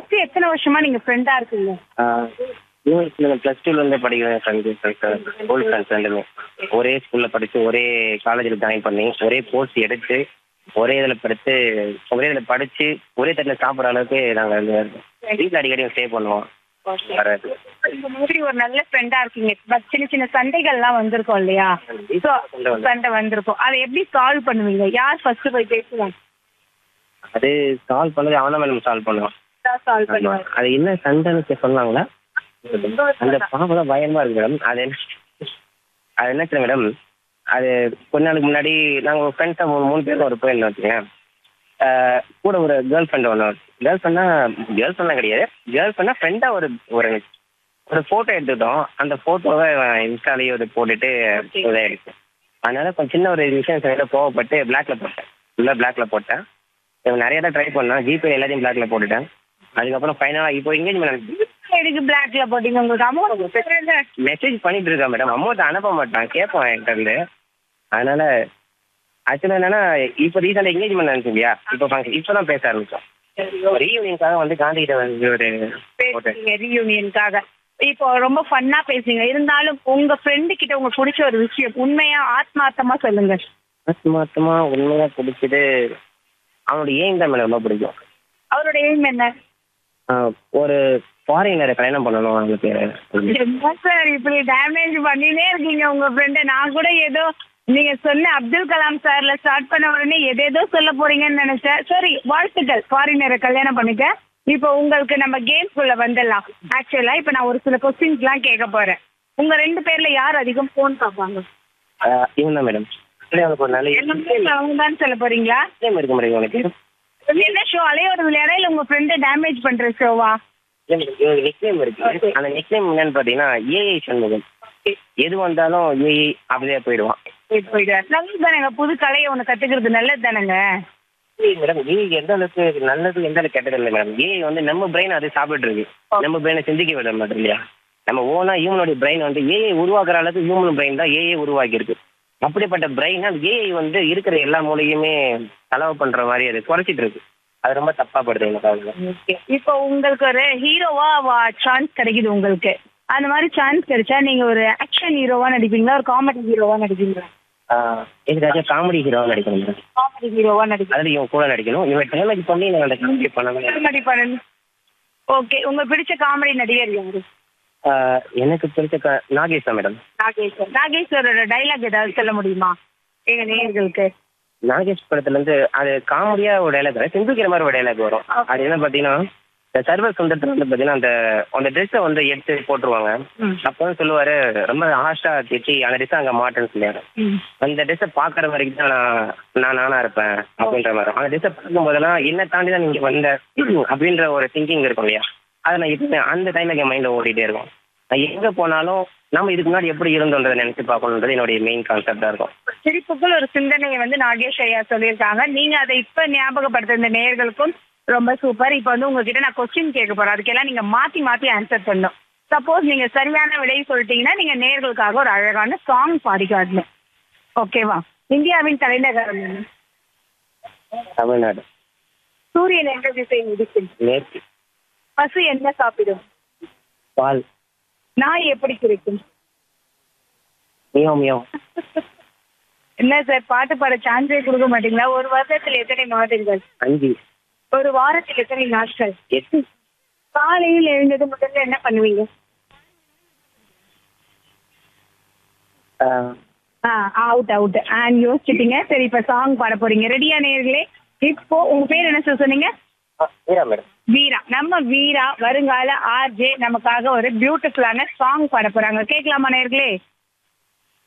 First எத்தனை வருஷமா நீங்க ஃப்ரெண்டா இருக்கீங்க யூனிவர்சிட்டியில் ப்ளஸ் டூலேருந்து படிக்கிற ஃப்ரெண்டு ஸ்கூல் ஃப்ரெண்ட்ஸ் ரெண்டுமே ஒரே ஸ்கூலில் படித்து ஒரே காலேஜில் ஜாயின் பண்ணி ஒரே கோர்ஸ் எடுத்து ஒரே இதில் படித்து ஒரே இதில் படித்து ஒரே தட்டில் சாப்பிட்ற அளவுக்கு நாங்கள் வீட்டில் அடிக்கடி ஸ்டே பண்ணுவோம் வராது இந்த மாதிரி ஒரு நல்ல ஃப்ரெண்டா இருக்கீங்க பட் சின்ன சின்ன சண்டைகள்லாம் வந்திருக்கும் இல்லையா So, சண்டை வந்து- சண்டை வந்திருக்கும் அதை எப்படி சால்வ் பண்ணுவீங்க யார் ஃபர்ஸ்ட் போய் பேசுவாங்க அது சால்வ் பண்ணது அவன் தான் மேடம் சால்வ் பண்ணுவான் சால்வ் ஆமா. பண்ணுவாங்க அது என்ன சண்டைன்னு சொன்னாங்களா அந்த பாம்பு தான் பயமா இருக்கு மேடம் அது என்ன அது என்ன தெரியும் மேடம் அது கொஞ்ச நாளுக்கு முன்னாடி நாங்கள் ஒரு ஃப்ரெண்ட்ஸாக மூணு மூணு பேர் ஒரு போயிருந்தோம் வச்சுக்கேன் கூட ஒரு கேர்ள் ஃப்ரெண்ட் ஒன்று கேர்ள் ஃப்ரெண்ட்னா கேர்ள் ஃப்ரெண்ட்லாம் கிடையாது கேர்ள் ஃப்ரெண்ட்னா ஃப்ரெண்டாக ஒரு ஒரு ஒரு ஃபோட்டோ எடுத்துக்கிட்டோம் அந்த ஃபோட்டோவை இன்ஸ்டாலேயே ஒரு போட்டுட்டு இதாகிடுச்சு அதனால கொஞ்சம் சின்ன ஒரு விஷயம் சைடில் கோவப்பட்டு பிளாக்ல போட்டேன் ஃபுல்லாக பிளாக்ல போட்டேன் இவன் நிறைய தான் ட்ரை பண்ணான் ஜிபே எல்லாத்தையும் பிளாக்ல போட்டுட்டேன் அதுக்கப்புறம் ஃபைனலாக இப்போ எங்கேஜ்மெண்ட் எதுக்கு பிளாக்ல போட்டீங்க உங்களுக்கு அமௌண்ட் மெசேஜ் பண்ணிட்டு இருக்கா மேடம் அமௌண்ட் அனுப்ப மாட்டான் கேட்பான் என்கிட்ட இருந்து அதனால ஆக்சுவலாக என்னன்னா இப்போ ரீசெண்டாக எங்கேஜ்மெண்ட் நினைச்சு இல்லையா இப்போ ஃபங்க்ஷன் இப்போ தான் பேச ஆரம்பிச்சோம் ரீயூனியனுக்காக வந்து காந்திகிட்ட வந்து ஒரு போட்டோ பேசுறீங்க ரீயூனியனுக்காக இப்போ ரொம்ப ஃபன்னா பேசுறீங்க இருந்தாலும் உங்க ஃப்ரெண்டு கிட்ட உங்களுக்கு பிடிச்ச ஒரு விஷயம் உண்மையா ஆத்மார்த்தமா சொல்லுங்க ஆத்மார்த்தமா உண்மையாக பிடிச்சது அவனோட ஏம் தான் மேடம் ரொம்ப பிடிக்கும் அவரோட எய்ம் என்ன ஆஹ் ஒரு ஃபாரினரை கல்யாணம் பண்ணணும் அவங்களுக்கு என்ன சார் இப்படி டேமேஜ் பண்ணினே இருக்கீங்க உங்க ஃப்ரெண்ட நான் கூட ஏதோ நீங்க சொன்ன அப்துல் கலாம் சார்ல ஸ்டார்ட் பண்ண உடனே எதேதோ சொல்ல போறீங்கன்னு நினைச்சேன் சரி வாழ்த்துக்கள் ஃபாரினரை கல்யாணம் பண்ணிக்க இப்போ உங்களுக்கு நம்ம கேம்ஸ்குள்ள வந்துடலாம் ஆக்சுவலா இப்போ நான் ஒரு சில கொஸ்டின்ஸ்லாம் கேட்க போறேன் உங்க ரெண்டு பேர்ல யார் அதிகம் ஃபோன் பார்ப்பாங்க ஆஹ் இவன் தான் மேடம் அவனுக்கு ஒரு நல்ல எல்லாமே அவங்க தான் சொல்ல போறீங்களா ஏம் இருக்க முடியும் உனக்கு என்ன ஷோ அலையோட விளையாடா இல்ல உங்க ஃப்ரெண்டை டேமேஜ் பண்ற ஷோவா இவனுக்கு நிக்னேம் இருக்கு அந்த நிக்னேம் என்னன்னு பாத்தீங்கன்னா ஏஐ சண்முகம் எது வந்தாலும் ஏஐ அப்படியே போயிடுவான் போயிடுவார் நல்லது தானேங்க புது கலையை ஒண்ணு கத்துக்கிறது நல்லது தானேங்க மேடம் ஏஐ எந்த அளவுக்கு நல்லது எந்த அளவுக்கு கெட்டது இல்லை மேடம் ஏஐ வந்து நம்ம பிரெயின் அது சாப்பிட்டு இருக்கு நம்ம பிரெயினை சிந்திக்க விட மாட்டோம் இல்லையா நம்ம ஓனா ஹியூமனுடைய பிரெயின் வந்து ஏஐ உருவாக்குற அளவுக்கு ஹியூமன் பிரெயின் தான் ஏஐ உருவாக்கி இருக்கு அப்படிப்பட்ட பிரெயின் அந்த ஏஐ வந்து இருக்கிற எல்லா மூலையுமே செலவு பண்ற மாதிரி அது குறைச்சிட்டு இருக்கு அது ரொம்ப தப்பா படுது எனக்கு இப்போ உங்களுக்கு ஒரு ஹீரோவா சான்ஸ் கிடைக்குது உங்களுக்கு அந்த மாதிரி சான்ஸ் கிடைச்சா நீங்க ஒரு ஆக்ஷன் ஹீரோவா நடிப்பீங்களா ஒரு காமெடி ஹீரோவா நடிப்பீங்களா இதுக்காச்சும் காமெடி ஹீரோவா நடிக்கணும் மேடம் காமெடி ஹீரோவா நடிப்பீங்க அதாவது இவன் கூட நடிக்கணும் இவன் டேமேஜ் பண்ணி நான் அந்த காமெடி பண்ணணும் காமெடி பண்ணணும் ஓகே உங்களுக்கு பிடிச்ச காமெடி நடிகர் யாரு ஆஹ் எனக்கு பிடிச்ச க- நாகேஷ் தான் மேடம் நாகேஸ்வர் நாகேஸ்வரோட டைலாக் ஏதாவது சொல்ல முடியுமா எங்க நேயர்களுக்கு நாகேஷ் படத்துல இருந்து அது காமெடியா ஒரு டைலாக் சிந்துக்கிற மாதிரி ஒரு டைலாக் வரும் அது என்ன பாத்தீங்கன்னா இந்த சர்வர் சுந்தரத்துல வந்து பாத்தீங்கன்னா அந்த அந்த ட்ரெஸ்ஸை வந்து எடுத்து போட்டுருவாங்க ம். அப்போ வந்து சொல்லுவாரு ரொம்ப ஹார்ஷா திட்டி அந்த ட்ரெஸ் அங்க மாட்டேன்னு சொல்லியாரு ம். அந்த ட்ரெஸ்ஸை பாக்குற வரைக்கும் தான் நான் நான் நானா இருப்பேன் அப்படின்ற மாதிரி அந்த ட்ரெஸ்ஸை பார்க்கும் போதெல்லாம் என்ன தாண்டி தான் நீங்க வந்த அப்படின்ற ஒரு திங்கிங் இருக்கும் இல்லையா அதை நான் இப்போ அந்த டைம்ல என் மைண்ட்ல ஓடிட்டே இருக்கும் நான் எங்க போனாலும் நம்ம இதுக்கு முன்னாடி எப்படி இருந்தோன்றதை நினைச்சு பார்க்கணுன்றது என்னுடைய மெயின் கான்செப்டா இருக்கும் சிரிப்புக்குள் ஒரு சிந்தனையை வந்து நாகேஷ் ஐயா சொல்லியிருக்காங்க நீங்க அதை இப்ப ஞாபகப்படுத்த இந்த நேயர்களுக்கும் ரொம்ப சூப்பர் இப்போ வந்து உங்ககிட்ட நான் கொஸ்டின் கேட்க போறேன் அதுக்கெல்லாம் நீங்க மாத்தி மாத்தி ஆன்சர் பண்ணணும் சப்போஸ் நீங்க சரியான விடை சொல்லிட்டீங்கன்னா நீங்க நேயர்களுக்காக ஒரு அழகான சாங் பாடி காட்டணும் ஓகேவா இந்தியாவின் தலைநகரம் என்ன? தமிழ்நாடு சூரியன் என்ற திசை உதிக்கும் மேற்கு பசு என்ன சாப்பிடும் பால் நாய் எப்படி கிடைக்கும் மியோ மியோ என்ன சார் பாட்டு பாட சான்ஸே கொடுக்க மாட்டீங்களா ஒரு வருடத்தில் எத்தனை மாதங்கள் அஞ்சு ஒரு வாரத்தில் எத்தனை நாட்கள் எட்டு காலையில் எழுந்தது முதல்ல என்ன பண்ணுவீங்க ஆஹ், அவுட் அவுட் அண்ட் யோசிச்சுட்டீங்க சரி இப்ப சாங் பாட போறீங்க ரெடியா நேர்களே இப்போ உங்க பேர் என்ன சார் சொன்னீங்க ஆ, வீரா மேடம் வீரா நம்ம வீரா வருங்கால ஆர்ஜே நமக்காக ஒரு பியூட்டிஃபுல்லான சாங் பாட போறாங்க கேட்கலாமா நேர்களே